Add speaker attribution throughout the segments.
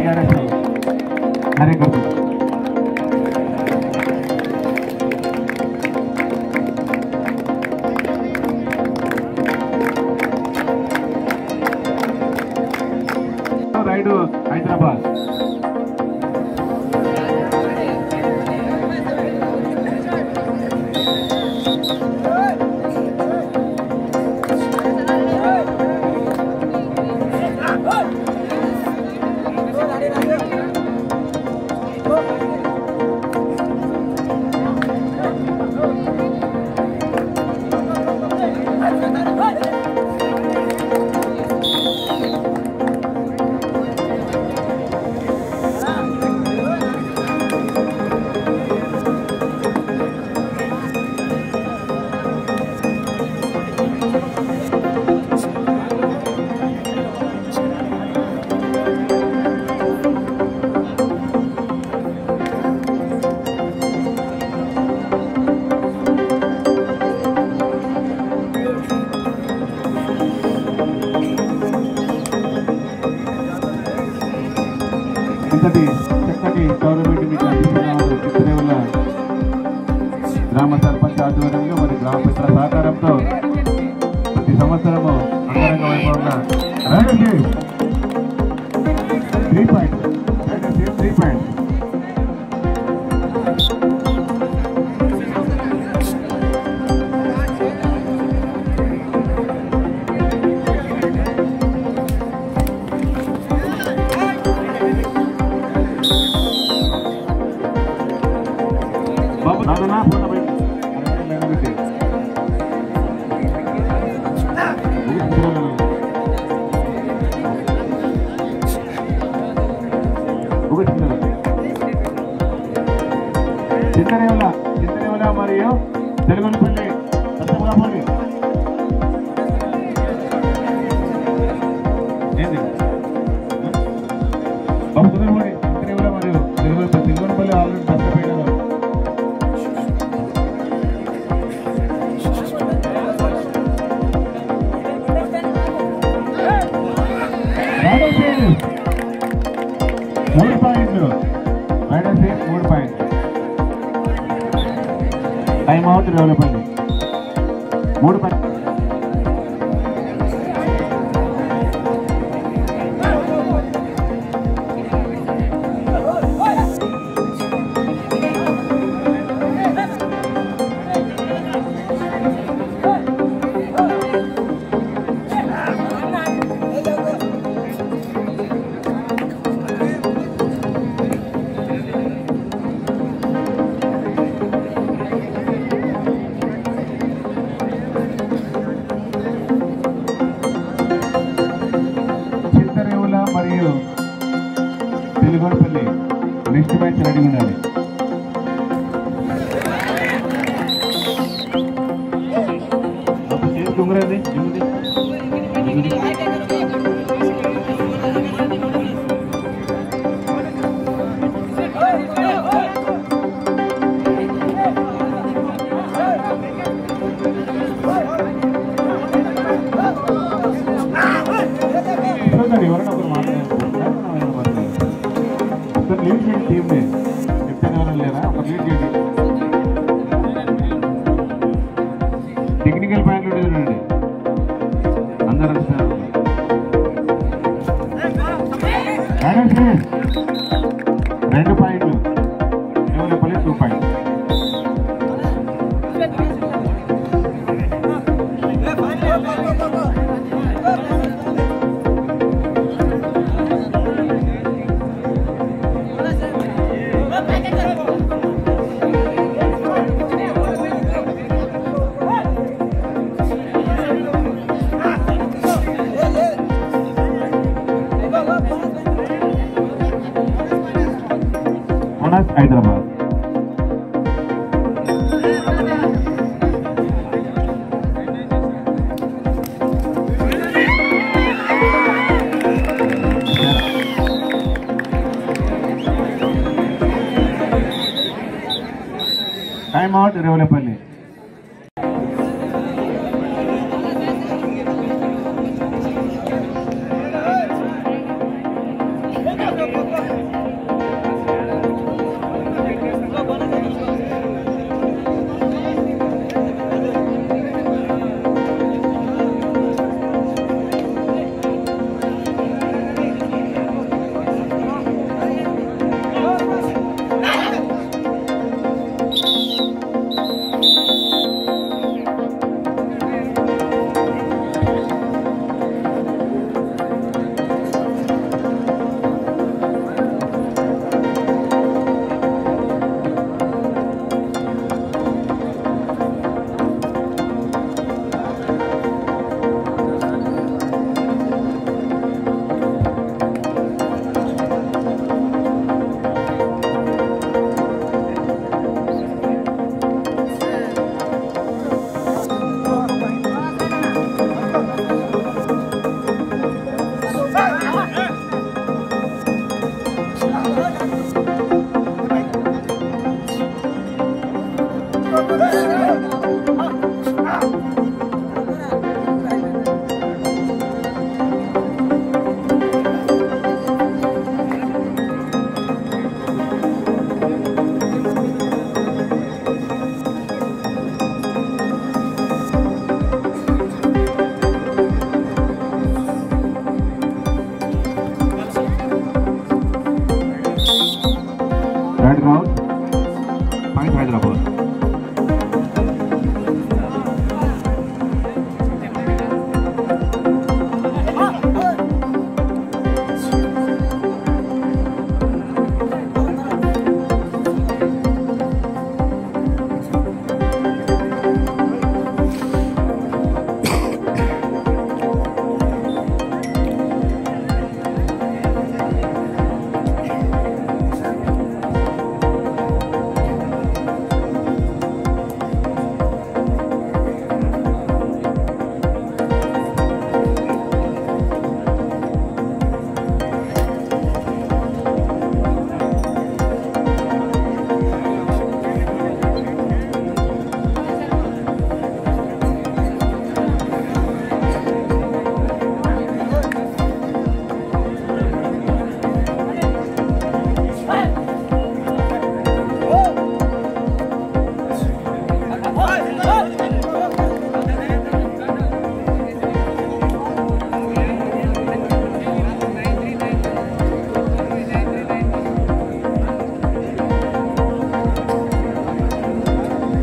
Speaker 1: TRS కార్యకర్తలు ride Hyderabad ఇంతటి చక్కటి గవర్నమెంట్ మీకు అందిస్తున్నారు చిత్తరేవుల గ్రామ సర్పంచ్ ఆధ్వర్యంలో మరి గ్రామ పెద్దల సహకారంతో ప్రతి సంవత్సరము అంగరంగ వైభవంగా రైడర్కి త్రీ పాయింట్ రైడర్కి త్రీ పాయింట్ బాబు నాన్న ఫోటో పెట్టి మేడం పెట్టి చింతనేవల చింతనేవల మరియు తెలుగుపల్లి సత్యపురపల్లి ఏంది బాబు సుందరపల్లి చింతనేవల మరియు తెలుగుపల్లి తెలుగుపల్లి ఆల్రెడీ దత్తపేట రైడర్ సేల్ మూడు పాయింట్లు రైడర్ సేల్ మూడు పాయింట్లు టైం అవుట్ డెవలపల్లి మూడు పాయింట్ చింతరేవుల మరియు తెలుగుపల్లి నెక్స్ట్ మ్యాచ్ రెడీ ఉండాలి కుంగరది ఎవరైనా ఒకరు మాట్లాడారు లీడ్ చేయండి టీమ్ని చెప్తే ఎవరైనా లేరా ఒక లీడ్ చేయండి టెక్నికల్ పాయింట్లు ఉండేది అందరూ వస్తారు మేడం శ్రీ, రెండు పాయింట్లు ఎవరి టూ పాయింట్ మనస్ Hyderabad time out Revulapalli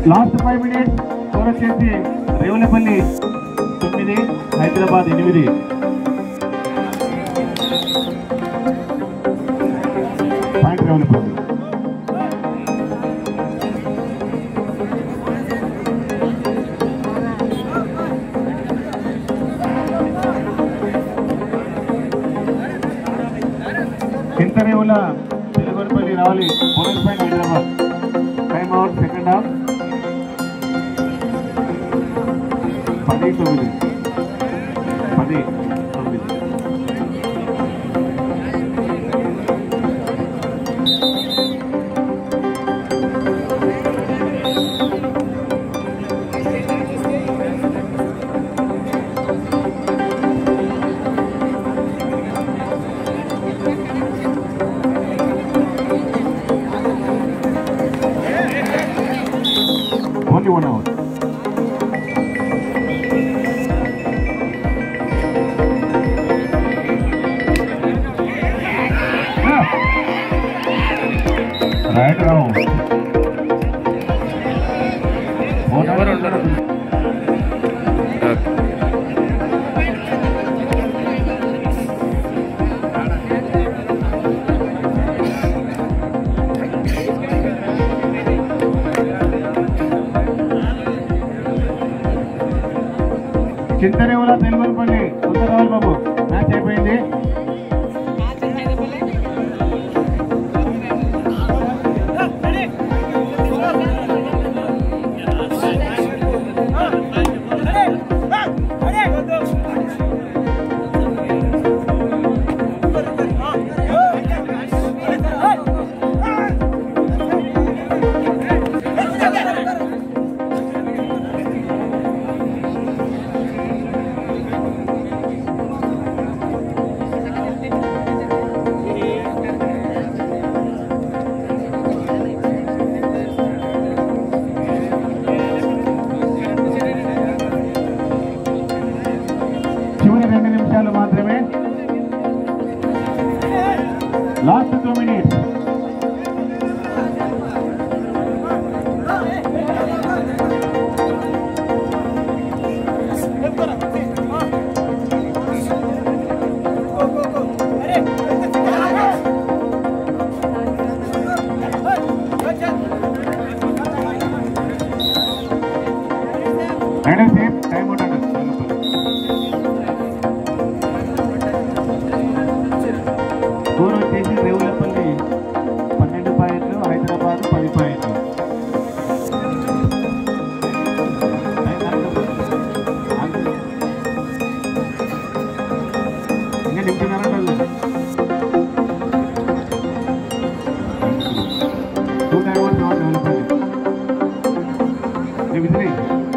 Speaker 1: last five minutes score వచ్చేసి రేవులపల్లి తొమ్మిది హైదరాబాద్ ఎనిమిది పాయింట్ రేవులపల్లి చింతరేవుల తెలుగుపల్లి రావాలి bonus point Hyderabad time out second half పది తొమ్మిది పది తొమ్మిది ఓన్లీ వన్ అవర్ రైట్ రావు
Speaker 2: ఎవరు ఉండరు.
Speaker 1: చింతరేవుల తెలుగుపల్లి సుందరరావు బాబు మ్యాచ్ అయిపోయింది చివరి రెండు నిమిషాలు మాత్రమే లాస్ట్ టూ మినిట్స్ అయినా సేమ్ టైం ఉండండి స్కోర్ వచ్చేసి రేవులపల్లి పన్నెండు పాయింట్లు హైదరాబాద్ పది పాయింట్లు ఇంకా నింపుతున్నారా వాళ్ళు టూ టైమ్ అవుట్ రేవులపల్లి విసిరి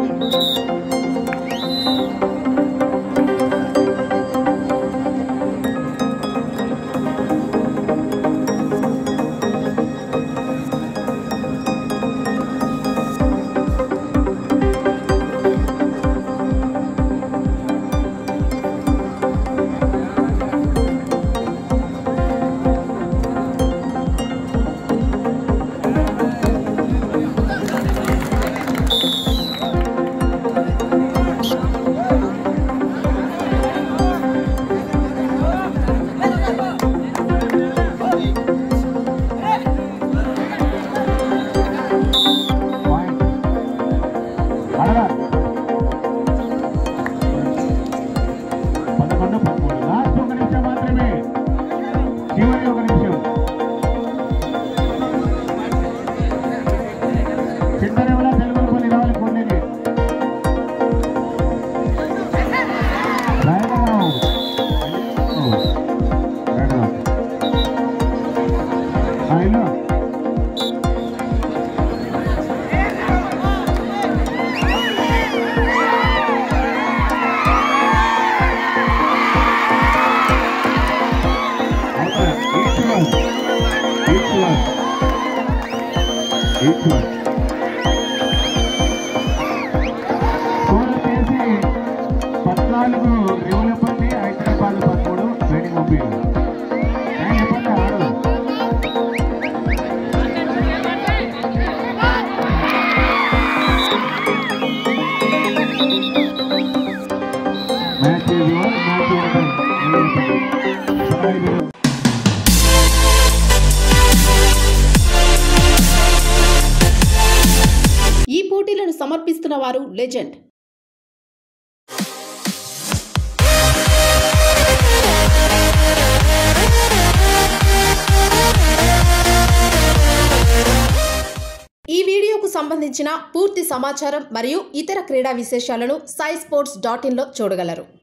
Speaker 1: పాయింట్ అడగా పదకొండు పదమూడు లాస్ట్ ఒక నిమిషం మాత్రమే చివరి ఒక నిమిషం చిత్తరేవుల తెలుగుపల్లి రావాలి పొందింది రాయరావు రాయరావు ఇల్లు పద్నాలుగు రేవులపల్లి హైదరాబాద్ పదమూడు ట్రైనింగ్ పంపించారు చెప్పండి ఆడు
Speaker 3: సమర్పిస్తున్న వారు లెజెండ్ ఈ వీడియోకు సంబంధించిన పూర్తి సమాచారం మరియు ఇతర క్రీడా విశేషాలను సాయి స్పోర్ట్స్ డాట్ ఇన్లో చూడగలరు